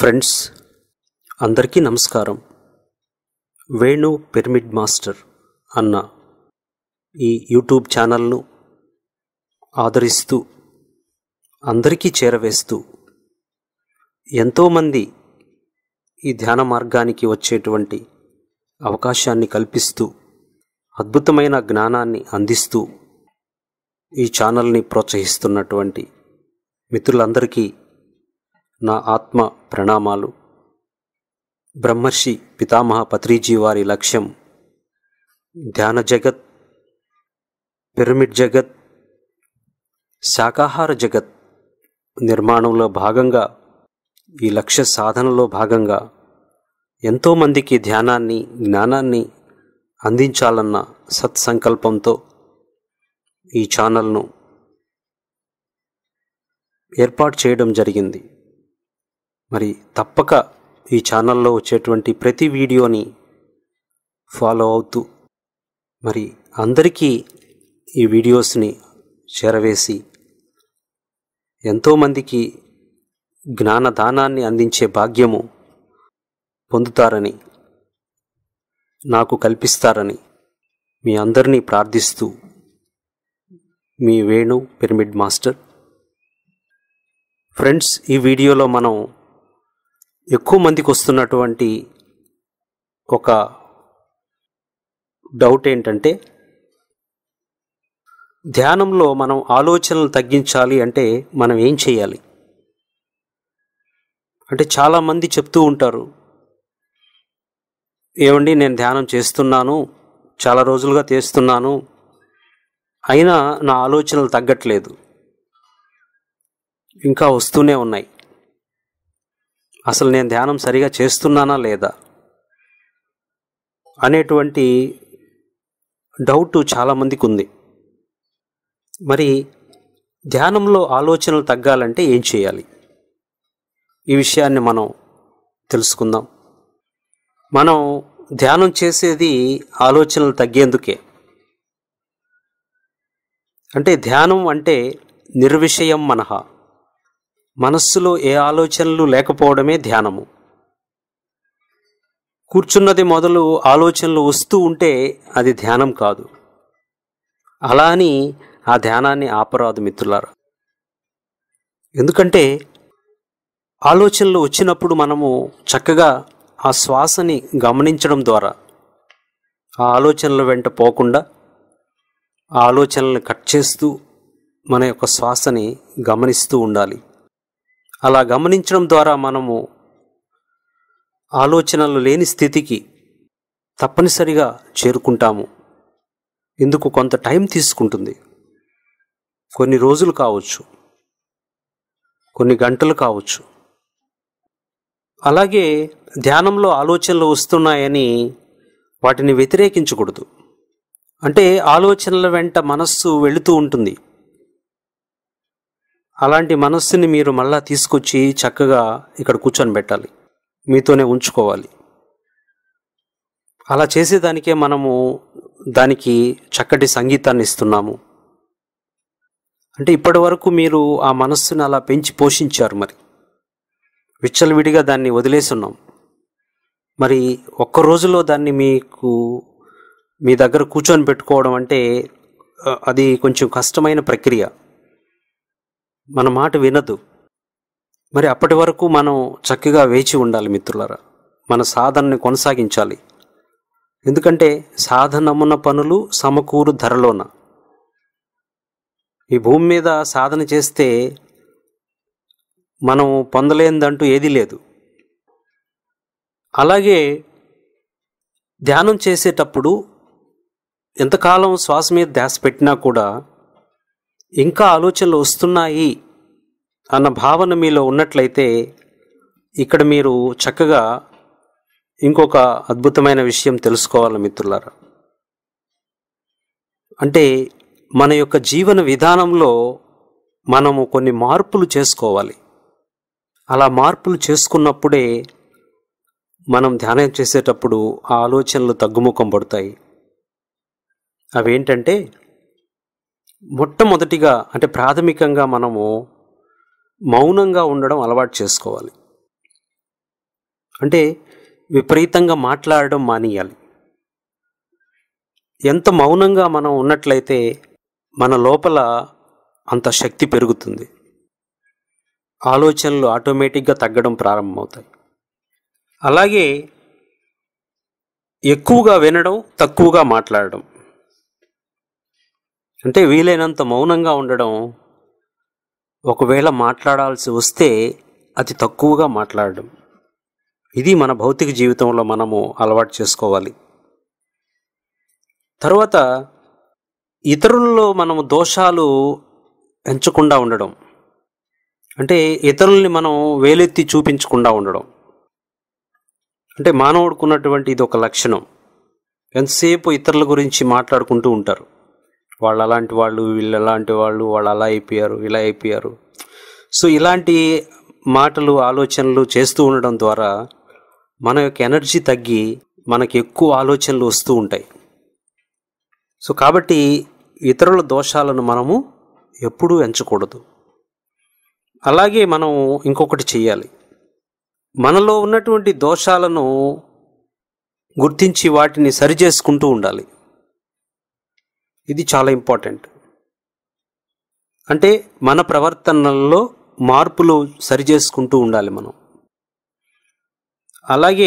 friends అందరికీ నమస్కారం Venu pyramid master అన్న ఈ యూట్యూబ్ ఛానల్ను ఆదరిస్తూ అందరికీ చేరవేస్తూ ఎంతోమంది ఈ ధ్యాన మార్గానికి వచ్చేటువంటి అవకాశాన్ని కల్పిస్తూ అద్భుతమైన జ్ఞానాన్ని అందిస్తూ ఈ ఛానల్ని ప్రోత్సహిస్తున్నటువంటి మిత్రులందరికీ నా ఆత్మ ప్రణామాలు బ్రహ్మర్షి పితామహ పత్రిజీ వారి లక్ష్యం ధ్యాన జగత్ పిరమిడ్ జగత్ శాకాహార జగత్ నిర్మాణంలో భాగంగా ఈ లక్ష్య సాధనలో భాగంగా ఎంతోమందికి ధ్యానాన్ని జ్ఞానాన్ని అందించాలన్న సత్సంకల్పంతో ఈ ఛానల్ను ఏర్పాటు చేయడం జరిగింది మరి తప్పక ఈ ఛానల్లో వచ్చేటువంటి ప్రతి వీడియోని ఫాలో అవుతూ మరి అందరికీ ఈ వీడియోస్ని చేరవేసి ఎంతోమందికి జ్ఞానదానాన్ని అందించే భాగ్యము పొందుతారని నాకు కల్పిస్తారని మీ అందరినీ ప్రార్థిస్తూ మీ వేణు పిరమిడ్ మాస్టర్ ఫ్రెండ్స్ ఈ వీడియోలో మనం ఎక్కువ మందికి వస్తున్నటువంటి ఒక డౌట్ ఏంటంటే ధ్యానంలో మనం ఆలోచనలు తగ్గించాలి అంటే మనం ఏం చేయాలి అంటే చాలామంది చెప్తూ ఉంటారు ఏమండి నేను ధ్యానం చేస్తున్నాను చాలా రోజులుగా చేస్తున్నాను అయినా నా ఆలోచనలు తగ్గట్లేదు ఇంకా వస్తూనే ఉన్నాయి అసలు నేను ధ్యానం సరిగా చేస్తున్నానా లేదా అనేటువంటి డౌట్ చాలామందికి ఉంది మరి ధ్యానంలో ఆలోచనలు తగ్గాలంటే ఏం చేయాలి ఈ విషయాన్ని మనం తెలుసుకుందాం మనం ధ్యానం చేసేది ఆలోచనలు తగ్గేందుకే అంటే ధ్యానం అంటే నిర్విషయం మనహ మనస్సులో ఏ ఆలోచనలు లేకపోవడమే ధ్యానము కూర్చున్నది మొదలు ఆలోచనలు వస్తూ ఉంటే అది ధ్యానం కాదు అలా అని ఆ ధ్యానాన్ని ఆపరాదు మిత్రులారా ఎందుకంటే ఆలోచనలు వచ్చినప్పుడు మనము చక్కగా ఆ శ్వాసని గమనించడం ద్వారా ఆ ఆలోచనల వెంట పోకుండా ఆ ఆలోచనల్ని కట్ చేస్తూ మన యొక్క శ్వాసని గమనిస్తూ ఉండాలి అలా గమనించడం ద్వారా మనము ఆలోచనలు లేని స్థితికి తప్పనిసరిగా చేరుకుంటాము ఇందుకు కొంత టైం తీసుకుంటుంది కొన్ని రోజులు కావచ్చు కొన్ని గంటలు కావచ్చు అలాగే ధ్యానంలో ఆలోచనలు వస్తున్నాయని వాటిని వ్యతిరేకించకూడదు అంటే ఆలోచనల వెంట మనస్సు వెళుతూ ఉంటుంది అలాంటి మనస్సుని మీరు మళ్ళా తీసుకొచ్చి చక్కగా ఇక్కడ కూర్చొని పెట్టాలి మీతోనే ఉంచుకోవాలి అలా చేసేదానికే మనము దానికి చక్కటి సంగీతాన్ని ఇస్తున్నాము అంటే ఇప్పటి వరకు మీరు ఆ మనస్సుని అలా పెంచి పోషించారు మరి విచ్చలవిడిగా దాన్ని వదిలేసున్నాం మరి ఒక్క రోజులో దాన్ని మీకు మీ దగ్గర కూర్చొని పెట్టుకోవడం అంటే అది కొంచెం కష్టమైన ప్రక్రియ మన మాట వినదు మరి అప్పటి వరకు మనం చక్కగా వేచి ఉండాలి మిత్రులరా మన సాధనని కొనసాగించాలి ఎందుకంటే సాధనమున్న పనులు సమకూరు ధరలోన ఈ భూమి మీద సాధన చేస్తే మనం పొందలేనిదంటూ ఏదీ లేదు అలాగే ధ్యానం చేసేటప్పుడు ఎంతకాలం శ్వాస మీద ధ్యాస పెట్టినా కూడా ఇంకా ఆలోచనలు వస్తున్నాయి అన్న భావన మీలో ఉన్నట్లయితే ఇక్కడ మీరు చక్కగా ఇంకొక అద్భుతమైన విషయం తెలుసుకోవాలి మిత్రులారా అంటే మన యొక్క జీవన విధానంలో మనము కొన్ని మార్పులు చేసుకోవాలి అలా మార్పులు చేసుకున్నప్పుడే మనం ధ్యానం చేసేటప్పుడు ఆ ఆలోచనలు తగ్గుముఖం పడతాయి అవేంటంటే మొట్టమొదటిగా అంటే ప్రాథమికంగా మనము మౌనంగా ఉండడం అలవాటు చేసుకోవాలి అంటే విపరీతంగా మాట్లాడడం మానేయాలి ఎంత మౌనంగా మనం ఉన్నట్లయితే మన లోపల అంత శక్తి పెరుగుతుంది ఆలోచనలు ఆటోమేటిక్గా తగ్గడం ప్రారంభమవుతాయి అలాగే ఎక్కువగా వినడం తక్కువగా మాట్లాడడం అంటే వీలైనంత మౌనంగా ఉండడం ఒకవేళ మాట్లాడాల్సి వస్తే అతి తక్కువగా మాట్లాడడం ఇది మన భౌతిక జీవితంలో మనము అలవాటు చేసుకోవాలి తర్వాత ఇతరుల్లో మనము దోషాలు ఎంచకుండా ఉండడం అంటే ఇతరుల్ని మనం వేలెత్తి చూపించకుండా ఉండడం అంటే మానవుడికి ఉన్నటువంటి ఇది ఒక లక్షణం ఎంతసేపు ఇతరుల గురించి మాట్లాడుకుంటూ ఉంటారు వాళ్ళు అలాంటి వాళ్ళు వీళ్ళు అలాంటి వాళ్ళు వాళ్ళు అలా అయిపోయారు ఇలా అయిపోయారు సో ఇలాంటి మాటలు ఆలోచనలు చేస్తూ ఉండడం ద్వారా మన యొక్క ఎనర్జీ తగ్గి మనకి ఎక్కువ ఆలోచనలు వస్తూ ఉంటాయి సో కాబట్టి ఇతరుల దోషాలను మనము ఎప్పుడూ ఎంచకూడదు అలాగే మనం ఇంకొకటి చేయాలి మనలో ఉన్నటువంటి దోషాలను గుర్తించి వాటిని సరిచేసుకుంటూ ఉండాలి ఇది చాలా ఇంపార్టెంట్ అంటే మన ప్రవర్తనల్లో మార్పులు సరిచేసుకుంటూ ఉండాలి మనం అలాగే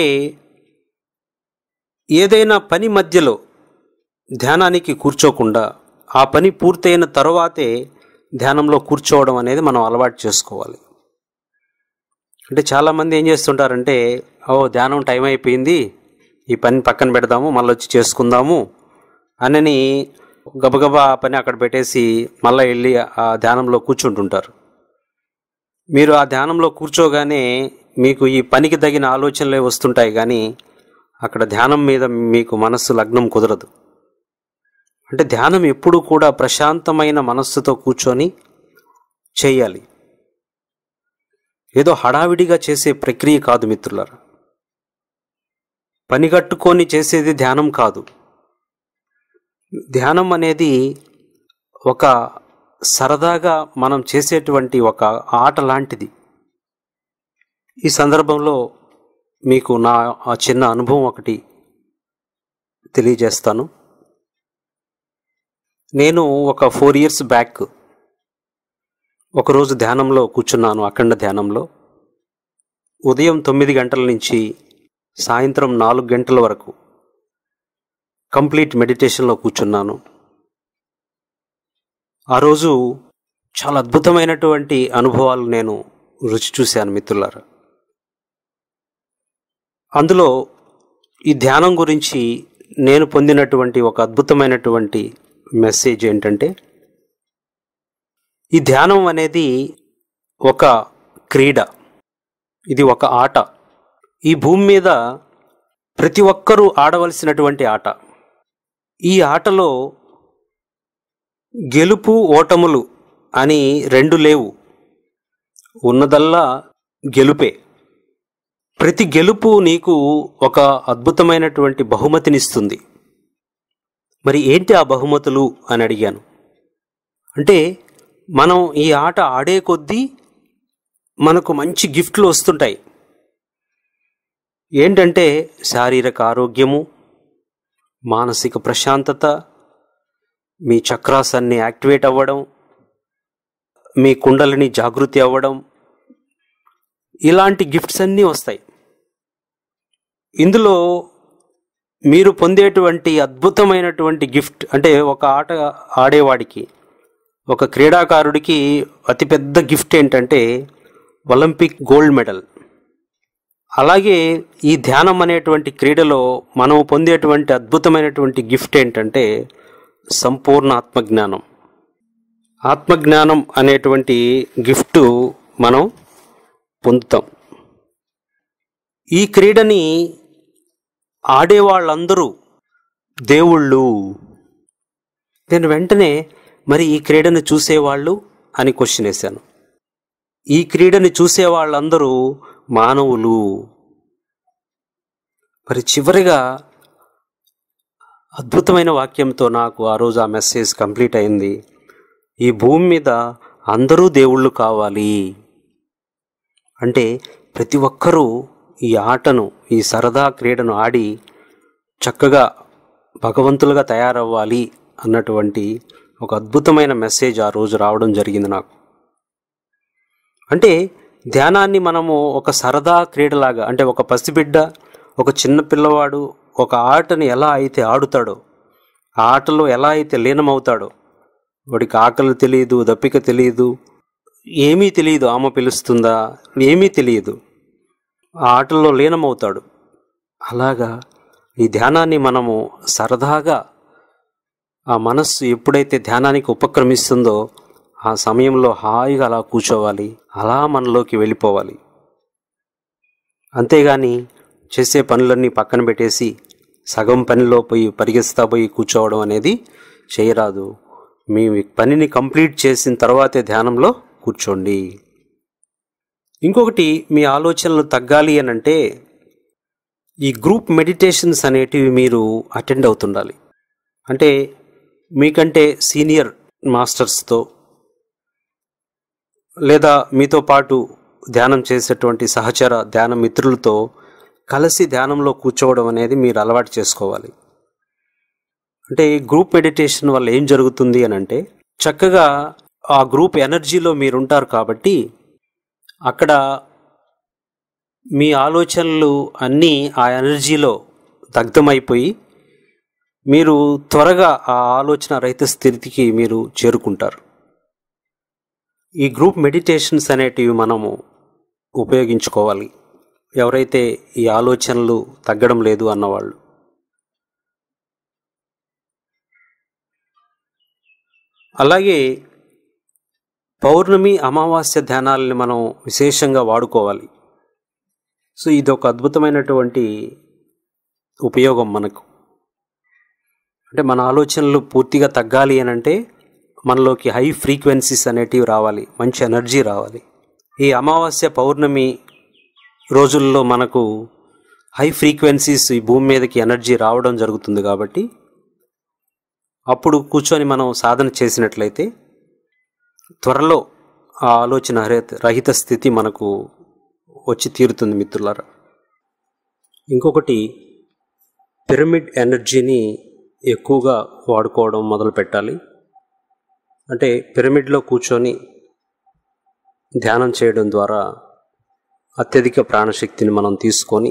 ఏదైనా పని మధ్యలో ధ్యానానికి కూర్చోకుండా ఆ పని పూర్తయిన తరువాతే ధ్యానంలో కూర్చోవడం అనేది మనం అలవాటు చేసుకోవాలి అంటే చాలామంది ఏం చేస్తుంటారంటే ఓ ధ్యానం టైం అయిపోయింది ఈ పని పక్కన పెడదాము మళ్ళీ వచ్చి చేసుకుందాము అనని గబగబా ఆ పని అక్కడ పెట్టేసి మళ్ళీ వెళ్ళి ఆ ధ్యానంలో కూర్చుంటుంటారు మీరు ఆ ధ్యానంలో కూర్చోగానే మీకు ఈ పనికి తగిన ఆలోచనలే వస్తుంటాయి కానీ అక్కడ ధ్యానం మీద మీకు మనస్సు లగ్నం కుదరదు అంటే ధ్యానం ఎప్పుడు కూడా ప్రశాంతమైన మనస్సుతో కూర్చొని చేయాలి ఏదో హడావిడిగా చేసే ప్రక్రియ కాదు మిత్రులారా పని కట్టుకొని చేసేది ధ్యానం కాదు ధ్యానం అనేది ఒక సరదాగా మనం చేసేటువంటి ఒక ఆట లాంటిది ఈ సందర్భంలో మీకు నా ఆ చిన్న అనుభవం ఒకటి తెలియజేస్తాను నేను ఒక ఫోర్ ఇయర్స్ బ్యాక్ ఒకరోజు ధ్యానంలో కూర్చున్నాను అఖండ ధ్యానంలో ఉదయం తొమ్మిది గంటల నుంచి సాయంత్రం నాలుగు గంటల వరకు కంప్లీట్ మెడిటేషన్లో కూర్చున్నాను ఆ రోజు చాలా అద్భుతమైనటువంటి అనుభవాలు నేను రుచి చూశాను మిత్రులారా అందులో ఈ ధ్యానం గురించి నేను పొందినటువంటి ఒక అద్భుతమైనటువంటి మెసేజ్ ఏంటంటే ఈ ధ్యానం అనేది ఒక క్రీడ ఇది ఒక ఆట ఈ భూమి మీద ప్రతి ఒక్కరూ ఆడవలసినటువంటి ఆట ఈ ఆటలో గెలుపు ఓటములు అని రెండు లేవు ఉన్నదల్లా గెలుపే ప్రతి గెలుపు నీకు ఒక అద్భుతమైనటువంటి బహుమతినిస్తుంది మరి ఏంటి ఆ బహుమతులు అని అడిగాను అంటే మనం ఈ ఆట ఆడే కొద్దీ మనకు మంచి గిఫ్ట్లు వస్తుంటాయి ఏంటంటే శారీరక ఆరోగ్యము మానసిక ప్రశాంతత మీ చక్రాస్ అన్ని యాక్టివేట్ అవ్వడం మీ కుండలిని జాగృతి అవ్వడం ఇలాంటి గిఫ్ట్స్ అన్నీ వస్తాయి ఇందులో మీరు పొందేటువంటి అద్భుతమైనటువంటి గిఫ్ట్ అంటే ఒక ఆట ఆడేవాడికి ఒక క్రీడాకారుడికి అతిపెద్ద గిఫ్ట్ ఏంటంటే ఒలింపిక్ గోల్డ్ మెడల్ అలాగే ఈ ధ్యానం అనేటువంటి క్రీడలో మనం పొందేటువంటి అద్భుతమైనటువంటి గిఫ్ట్ ఏంటంటే సంపూర్ణ ఆత్మజ్ఞానం ఆత్మజ్ఞానం అనేటువంటి గిఫ్ట్ మనం పొందుతాం ఈ క్రీడని ఆడేవాళ్ళందరూ దేవుళ్ళు నేను వెంటనే మరి ఈ క్రీడను చూసేవాళ్ళు అని క్వశ్చన్ వేశాను ఈ క్రీడని చూసే వాళ్ళందరూ మానవులు మరి చివరిగా అద్భుతమైన వాక్యంతో నాకు ఆ రోజు ఆ మెసేజ్ కంప్లీట్ అయింది ఈ భూమి మీద అందరూ దేవుళ్ళు కావాలి అంటే ప్రతి ఒక్కరూ ఈ ఆటను ఈ సరదా క్రీడను ఆడి చక్కగా భగవంతులుగా తయారవ్వాలి అన్నటువంటి ఒక అద్భుతమైన మెసేజ్ ఆ రోజు రావడం జరిగింది నాకు అంటే ధ్యానాన్ని మనము ఒక సరదా క్రీడలాగా అంటే ఒక పసిబిడ్డ ఒక చిన్న పిల్లవాడు ఒక ఆటని ఎలా అయితే ఆడుతాడో ఆ ఆటలో ఎలా అయితే లీనమవుతాడో వాడికి ఆకలి తెలియదు దప్పిక తెలియదు ఏమీ తెలియదు ఆమె పిలుస్తుందా ఏమీ తెలియదు ఆ ఆటల్లో లీనమవుతాడు అలాగా ఈ ధ్యానాన్ని మనము సరదాగా ఆ మనస్సు ఎప్పుడైతే ధ్యానానికి ఉపక్రమిస్తుందో ఆ సమయంలో హాయిగా అలా కూర్చోవాలి అలా మనలోకి వెళ్ళిపోవాలి అంతేగాని చేసే పనులన్నీ పక్కన పెట్టేసి సగం పనిలో పోయి పరిగెత్తుతా పోయి కూర్చోవడం అనేది చేయరాదు మీ పనిని కంప్లీట్ చేసిన తర్వాతే ధ్యానంలో కూర్చోండి ఇంకొకటి మీ ఆలోచనలు తగ్గాలి అని అంటే ఈ గ్రూప్ మెడిటేషన్స్ అనేటివి మీరు అటెండ్ అవుతుండాలి అంటే మీకంటే సీనియర్ మాస్టర్స్తో లేదా మీతో పాటు ధ్యానం చేసేటువంటి సహచర ధ్యాన మిత్రులతో కలిసి ధ్యానంలో కూర్చోవడం అనేది మీరు అలవాటు చేసుకోవాలి అంటే ఈ గ్రూప్ మెడిటేషన్ వల్ల ఏం జరుగుతుంది అని అంటే చక్కగా ఆ గ్రూప్ ఎనర్జీలో మీరుంటారు కాబట్టి అక్కడ మీ ఆలోచనలు అన్నీ ఆ ఎనర్జీలో దగ్ధమైపోయి మీరు త్వరగా ఆ ఆలోచన రహిత స్థితికి మీరు చేరుకుంటారు ఈ గ్రూప్ మెడిటేషన్స్ అనేటివి మనము ఉపయోగించుకోవాలి ఎవరైతే ఈ ఆలోచనలు తగ్గడం లేదు అన్నవాళ్ళు అలాగే పౌర్ణమి అమావాస్య ధ్యానాలని మనం విశేషంగా వాడుకోవాలి సో ఇది ఒక అద్భుతమైనటువంటి ఉపయోగం మనకు అంటే మన ఆలోచనలు పూర్తిగా తగ్గాలి అని అంటే మనలోకి హై ఫ్రీక్వెన్సీస్ అనేటివి రావాలి మంచి ఎనర్జీ రావాలి ఈ అమావాస్య పౌర్ణమి రోజుల్లో మనకు హై ఫ్రీక్వెన్సీస్ ఈ భూమి మీదకి ఎనర్జీ రావడం జరుగుతుంది కాబట్టి అప్పుడు కూర్చొని మనం సాధన చేసినట్లయితే త్వరలో ఆ ఆలోచన రహిత రహిత స్థితి మనకు వచ్చి తీరుతుంది మిత్రులారా ఇంకొకటి పిరమిడ్ ఎనర్జీని ఎక్కువగా వాడుకోవడం మొదలు పెట్టాలి అంటే పిరమిడ్లో కూర్చొని ధ్యానం చేయడం ద్వారా అత్యధిక ప్రాణశక్తిని మనం తీసుకొని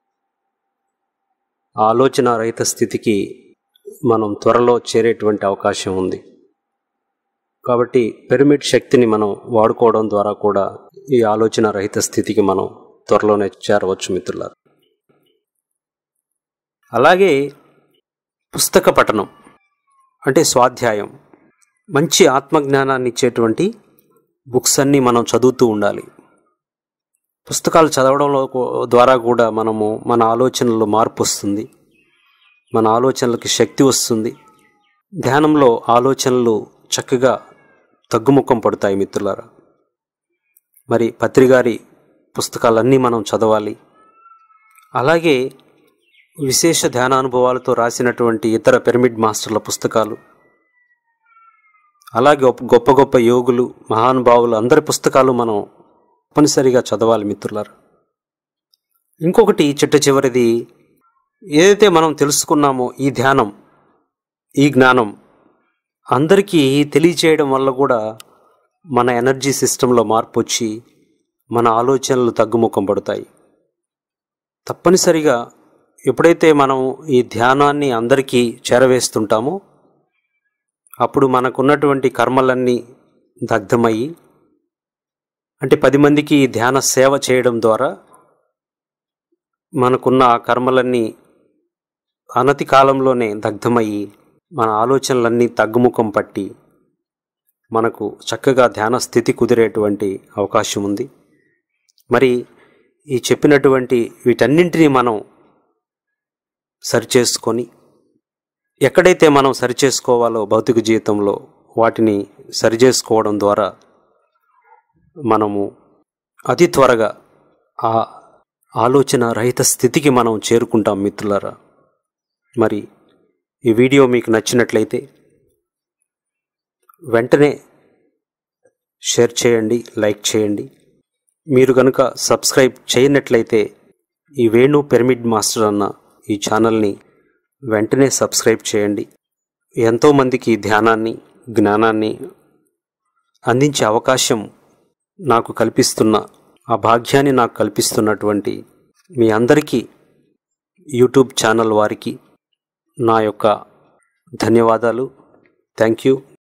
ఆలోచన రహిత స్థితికి మనం త్వరలో చేరేటువంటి అవకాశం ఉంది కాబట్టి పిరమిడ్ శక్తిని మనం వాడుకోవడం ద్వారా కూడా ఈ ఆలోచన రహిత స్థితికి మనం త్వరలోనే చేరవచ్చు మిత్రులారు అలాగే పుస్తక పఠనం అంటే స్వాధ్యాయం మంచి ఆత్మజ్ఞానాన్ని ఇచ్చేటువంటి బుక్స్ అన్నీ మనం చదువుతూ ఉండాలి పుస్తకాలు చదవడంలో ద్వారా కూడా మనము మన ఆలోచనలో మార్పు వస్తుంది మన ఆలోచనలకి శక్తి వస్తుంది ధ్యానంలో ఆలోచనలు చక్కగా తగ్గుముఖం పడతాయి మిత్రులారా మరి పత్రిగారి పుస్తకాలన్నీ మనం చదవాలి అలాగే విశేష ధ్యానానుభవాలతో రాసినటువంటి ఇతర పిరమిడ్ మాస్టర్ల పుస్తకాలు అలాగే గొప్ప గొప్ప యోగులు మహానుభావులు అందరి పుస్తకాలు మనం తప్పనిసరిగా చదవాలి మిత్రులారా ఇంకొకటి చిట్ట చివరిది ఏదైతే మనం తెలుసుకున్నామో ఈ ధ్యానం ఈ జ్ఞానం అందరికీ తెలియచేయడం వల్ల కూడా మన ఎనర్జీ సిస్టంలో మార్పు వచ్చి మన ఆలోచనలు తగ్గుముఖం పడతాయి తప్పనిసరిగా ఎప్పుడైతే మనం ఈ ధ్యానాన్ని అందరికీ చేరవేస్తుంటామో అప్పుడు మనకున్నటువంటి కర్మలన్నీ దగ్ధమయ్యి అంటే పది మందికి ధ్యాన సేవ చేయడం ద్వారా మనకున్న ఆ కర్మలన్నీ అనతి కాలంలోనే దగ్ధమయ్యి మన ఆలోచనలన్నీ తగ్గుముఖం పట్టి మనకు చక్కగా ధ్యాన స్థితి కుదిరేటువంటి అవకాశం ఉంది మరి ఈ చెప్పినటువంటి వీటన్నింటినీ మనం సరిచేసుకొని ఎక్కడైతే మనం సరిచేసుకోవాలో భౌతిక జీవితంలో వాటిని సరిచేసుకోవడం ద్వారా మనము అతి త్వరగా ఆ ఆలోచన రహిత స్థితికి మనం చేరుకుంటాం మిత్రులారా మరి ఈ వీడియో మీకు నచ్చినట్లయితే వెంటనే షేర్ చేయండి లైక్ చేయండి మీరు కనుక సబ్స్క్రైబ్ చేయనట్లయితే ఈ వేణు పిరమిడ్ మాస్టర్ అన్న ఈ ఛానల్ని వెంటనే సబ్స్క్రైబ్ చేయండి ఎంతోమందికి ధ్యానాన్ని జ్ఞానాన్ని అందించే అవకాశం నాకు కల్పిస్తున్న ఆ భాగ్యాన్ని నాకు కల్పిస్తున్నటువంటి మీ అందరికీ యూట్యూబ్ ఛానల్ వారికి నా యొక్క ధన్యవాదాలు థ్యాంక్ యూ